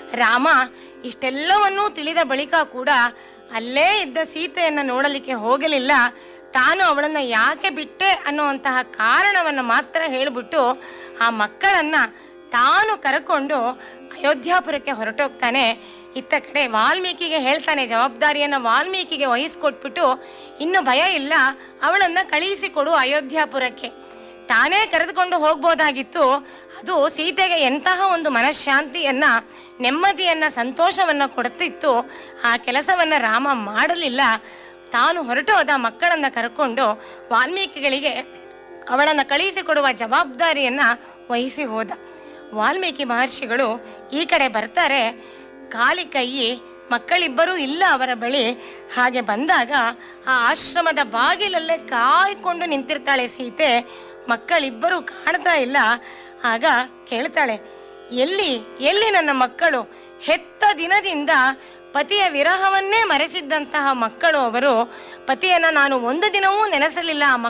ರಾಮ ಇಷ್ಟೆಲ್ಲವನ್ನೂ ತಿಳಿದ ಬಳಿಕ ಕೂಡ ಅಲ್ಲೇ ಇದ್ದ ಸೀತೆಯನ್ನ ನೋಡಲಿಕ್ಕೆ ಹೋಗಲಿಲ್ಲ ತಾನು ಅವಳನ್ನ ಯಾಕೆ ಬಿಟ್ಟೆ ಅನ್ನುವಂತಹ ಕಾರಣವನ್ನು ಮಾತ್ರ ಹೇಳಿಬಿಟ್ಟು ಆ ಮಕ್ಕಳನ್ನ ತಾನು ಕರ್ಕೊಂಡು ಅಯೋಧ್ಯಾಪುರಕ್ಕೆ ಹೊರಟೋಗ್ತಾನೆ ಇತ್ತ ಕಡೆ ವಾಲ್ಮೀಕಿಗೆ ಹೇಳ್ತಾನೆ ಜವಾಬ್ದಾರಿಯನ್ನ ವಾಲ್ಮೀಕಿಗೆ ವಹಿಸ್ಕೊಟ್ಬಿಟ್ಟು ಇನ್ನು ಭಯ ಇಲ್ಲ ಅವಳನ್ನ ಕಳುಹಿಸಿಕೊಡು ಅಯೋಧ್ಯಾಪುರಕ್ಕೆ ತಾನೇ ಕರೆದುಕೊಂಡು ಹೋಗ್ಬೋದಾಗಿತ್ತು ಅದು ಸೀತೆಗೆ ಎಂತಹ ಒಂದು ಮನಃಶಾಂತಿಯನ್ನ ನೆಮ್ಮದಿಯನ್ನ ಸಂತೋಷವನ್ನ ಕೊಡುತ್ತಿತ್ತು ಆ ಕೆಲಸವನ್ನ ರಾಮ ಮಾಡಲಿಲ್ಲ ತಾನು ಹೊರಟೋದ ಮಕ್ಕಳನ್ನ ಕರ್ಕೊಂಡು ವಾಲ್ಮೀಕಿಗಳಿಗೆ ಅವಳನ್ನು ಕಳುಹಿಸಿಕೊಡುವ ಜವಾಬ್ದಾರಿಯನ್ನ ವಹಿಸಿ ಹೋದ ವಾಲ್ಮೀಕಿ ಮಹರ್ಷಿಗಳು ಈ ಕಡೆ ಬರ್ತಾರೆ ಖಾಲಿ ಕೈ ಮಕ್ಕಳಿಬ್ಬರೂ ಇಲ್ಲ ಅವರ ಬಳಿ ಹಾಗೆ ಬಂದಾಗ ಆ ಆಶ್ರಮದ ಬಾಗಿಲಲ್ಲೇ ಕಾಯ್ಕೊಂಡು ನಿಂತಿರ್ತಾಳೆ ಸೀತೆ ಮಕ್ಕಳಿಬ್ಬರು ಕಾಣ್ತಾ ಇಲ್ಲ ಆಗ ಕೇಳ್ತಾಳೆ ಎಲ್ಲಿ ಎಲ್ಲಿ ನನ್ನ ಮಕ್ಕಳು ಹೆತ್ತ ದಿನದಿಂದ ಪತಿಯ ವಿರಹವನ್ನೇ ಮರೆಸಿದ್ದಂತಹ ಮಕ್ಕಳು ಅವರು ಪತಿಯನ್ನ ನಾನು ಒಂದು ದಿನವೂ ನೆನೆಸಲಿಲ್ಲ ಆ